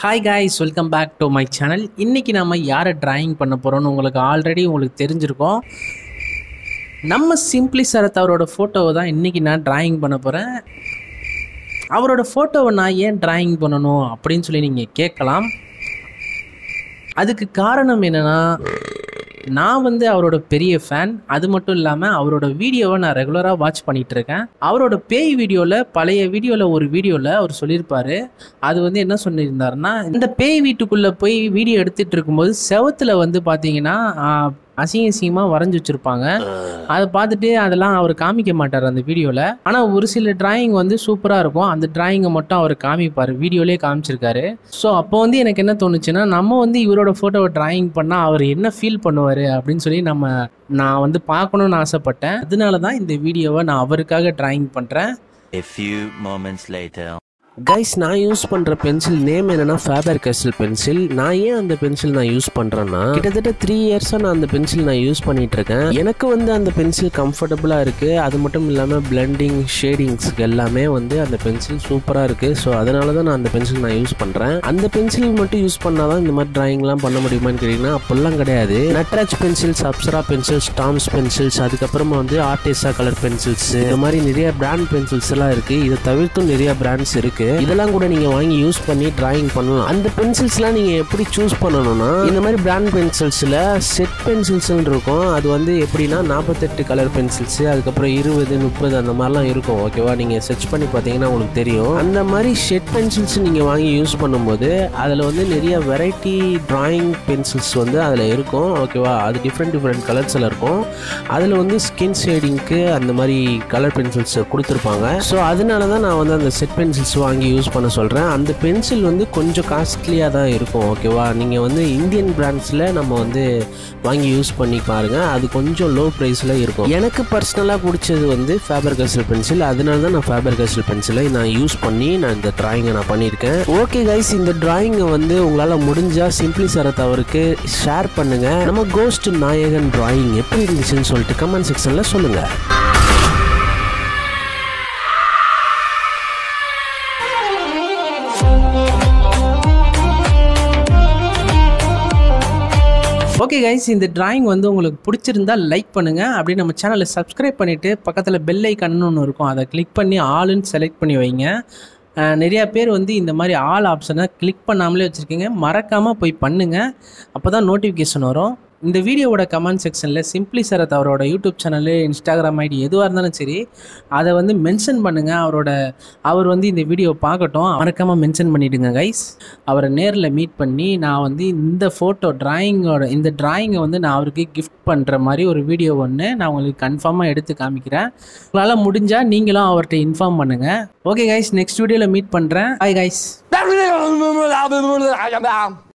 Hi guys welcome back to my channel இன்றைக்கி நம்ம யாரை டிராயிங் பண்ண போகிறோம்னு உங்களுக்கு ஆல்ரெடி உங்களுக்கு தெரிஞ்சிருக்கும் நம்ம சிம்பிளி சரத் அவரோட ஃபோட்டோவை தான் இன்றைக்கி நான் டிராயிங் பண்ண போகிறேன் அவரோட ஃபோட்டோவை நான் ஏன் டிராயிங் பண்ணணும் அப்படின்னு சொல்லி நீங்கள் கேட்கலாம் அதுக்கு காரணம் என்னென்னா நான் வந்து அவரோட பெரிய ஃபேன் அது மட்டும் இல்லாமல் அவரோட வீடியோவை நான் ரெகுலராக வாட்ச் பண்ணிட்டு இருக்கேன் அவரோட பேய் வீடியோவில் பழைய வீடியோவில் ஒரு வீடியோவில் அவர் சொல்லியிருப்பாரு அது வந்து என்ன சொல்லியிருந்தாருன்னா இந்த பேய் வீட்டுக்குள்ளே போய் வீடியோ எடுத்துகிட்டு இருக்கும்போது செவத்தில் வந்து பார்த்தீங்கன்னா ஆஹ், அசிங்க அசிங்கமாக வரைஞ்சி வச்சுருப்பாங்க அதை பார்த்துட்டு அதெல்லாம் அவர் காமிக்க மாட்டார் அந்த வீடியோவில் ஆனால் ஒரு சில டிராயிங் வந்து சூப்பராக இருக்கும் அந்த டிராயிங்கை மட்டும் அவர் காமிப்பார் வீடியோலேயே காமிச்சிருக்காரு ஸோ அப்போ வந்து எனக்கு என்ன தோணுச்சுன்னா நம்ம வந்து இவரோட ஃபோட்டோவை டிராயிங் பண்ணால் அவர் என்ன ஃபீல் பண்ணுவார் அப்படின்னு சொல்லி நம்ம நான் வந்து பார்க்கணுன்னு ஆசைப்பட்டேன் அதனால தான் இந்த வீடியோவை நான் அவருக்காக டிராயிங் பண்ணுறேன் A few moments later. Guys நான் யூஸ் பண்ற பென்சில் நேம் என்னன்னா ஃபேபர் கேஸ்டில் பென்சில் நான் ஏன் அந்த பென்சில் நான் யூஸ் பண்றேன்னா கிட்டத்தட்ட த்ரீ இயர்ஸா நான் அந்த பென்சில் நான் யூஸ் பண்ணிட்டு இருக்கேன் எனக்கு வந்து அந்த பென்சில் கம்ஃபர்டபுளா இருக்கு அது மட்டும் இல்லாம பிளெண்டிங் ஷேடிங்ஸ்க்கு எல்லாமே வந்து அந்த பென்சில் சூப்பரா இருக்கு ஸோ அதனால தான் நான் அந்த பென்சில் நான் யூஸ் பண்றேன் அந்த பென்சில் மட்டும் யூஸ் பண்ணாதான் இந்த மாதிரி டிராயிங்லாம் பண்ண முடியுமான்னு கேட்டீங்கன்னா அப்பெல்லாம் கிடையாது Nataraj pencils Apsara pencils Doms pencils அதுக்கப்புறமா வந்து ஆர்டிசா கலர் பென்சில்ஸ் இந்த மாதிரி நிறைய பிராண்ட் பென்சில்ஸ் எல்லாம் இருக்கு இதை தவிர்த்தும் நிறைய பிராண்ட்ஸ் இருக்கு இதெல்லாம் கூட நீங்க வாங்கி யூஸ் பண்ணி டிராயிங் பண்ணலாம் அந்த பென்சில்ஸ்லாம் நீங்க எப்படி சூஸ் பண்ணணும்னா இந்த மாதிரி பிராண்ட் பென்சில்ஸ்ல செட் பென்சில்ஸ் இருக்கும் அது வந்து எப்படின்னா நாற்பத்தெட்டு கலர் பென்சில்ஸ் அதுக்கப்புறம் இருபது முப்பது அந்த மாதிரிலாம் இருக்கும் ஓகேவா நீங்க சர்ச் பண்ணி பார்த்தீங்கன்னா உங்களுக்கு தெரியும் அந்த மாதிரி ஷெட் பென்சில்ஸ் நீங்க வாங்கி யூஸ் பண்ணும்போது அதுல வந்து நிறைய வெரைட்டி டிராயிங் பென்சில்ஸ் வந்து அதில் இருக்கும் ஓகேவா அது டிஃப்ரெண்ட் டிஃப்ரெண்ட் கலர்ஸில் இருக்கும் அதில் வந்து ஸ்கின் ஷேடிங்க்கு அந்த மாதிரி கலர் பென்சில்ஸ் கொடுத்துருப்பாங்க ஸோ அதனால தான் நான் வந்து அந்த செட் பென்சில்ஸ் வாங்கி யூஸ் பண்ண சொல்கிறேன் அந்த பென்சில் வந்து கொஞ்சம் காஸ்ட்லியாக தான் இருக்கும் ஓகேவா நீங்கள் வந்து இந்தியன் பிராண்ட்ஸில் நம்ம வந்து வாங்கி யூஸ் பண்ணி பாருங்க அது கொஞ்சம் லோ ப்ரைஸில் இருக்கும் எனக்கு பர்சனலாக பிடிச்சது வந்து ஃபேபர் கஸ்டல் பென்சில் அதனால தான் நான் ஃபேபர் கஸ்டல் பென்சிலை நான் யூஸ் பண்ணி நான் இந்த டிராயிங்கை நான் பண்ணியிருக்கேன் ஓகே கைஸ் இந்த டிராயிங்கை வந்து உங்களால் முடிஞ்சால் சிம்பிளி சரத் அவருக்கு ஷேர் பண்ணுங்க நம்ம கோஸ்ட் நாயகன் டிராயிங் எப்படி இருந்துச்சுன்னு சொல்லிட்டு கமெண்ட் செக்ஷனில் சொல்லுங்கள் ஓகே கைஸ் இந்த டிராயிங் வந்து உங்களுக்கு பிடிச்சிருந்தா லைக் பண்ணுங்கள் அப்படியே நம்ம சேனலை சப்ஸ்கிரைப் பண்ணிவிட்டு பக்கத்தில் பெல் ஐக்கன்னு ஒன்று இருக்கும் அதை கிளிக் பண்ணி ஆளுன்னு செலக்ட் பண்ணி வைங்க அஹ் நிறையா பேர் வந்து இந்த மாதிரி ஆல் ஆப்ஷனை கிளிக் பண்ணாமலே வச்சுருக்கீங்க மறக்காமல் போய் பண்ணுங்கள் அப்போ தான் நோட்டிஃபிகேஷன் வரும் இந்த வீடியோவோட கமெண்ட் செக்ஷனில் சிம்பிளி சரத் அவரோட யூடியூப் சேனலு இன்ஸ்டாகிராம் ஐடி எதுவாக இருந்தாலும் சரி அதை வந்து மென்ஷன் பண்ணுங்கள் அவரோட அவர் வந்து இந்த வீடியோ பார்க்கட்டும் மறக்காமல் மென்ஷன் பண்ணிவிடுங்க கைஸ் அவரை நேரில் மீட் பண்ணி நான் வந்து இந்த ஃபோட்டோ டிராயிங்கோட இந்த டிராயிங்கை வந்து நான் அவருக்கு கிஃப்ட் பண்ணுற மாதிரி ஒரு வீடியோ ஒன்று நான் உங்களுக்கு கன்ஃபார்மாக எடுத்து காமிக்கிறேன் உங்களால் முடிஞ்சால் நீங்களும் அவர்கிட்ட இன்ஃபார்ம் பண்ணுங்கள் ஓகே கைஸ் நெக்ஸ்ட் வீடியோவில் மீட் பண்ணுறேன் ஹாய் கைஸ்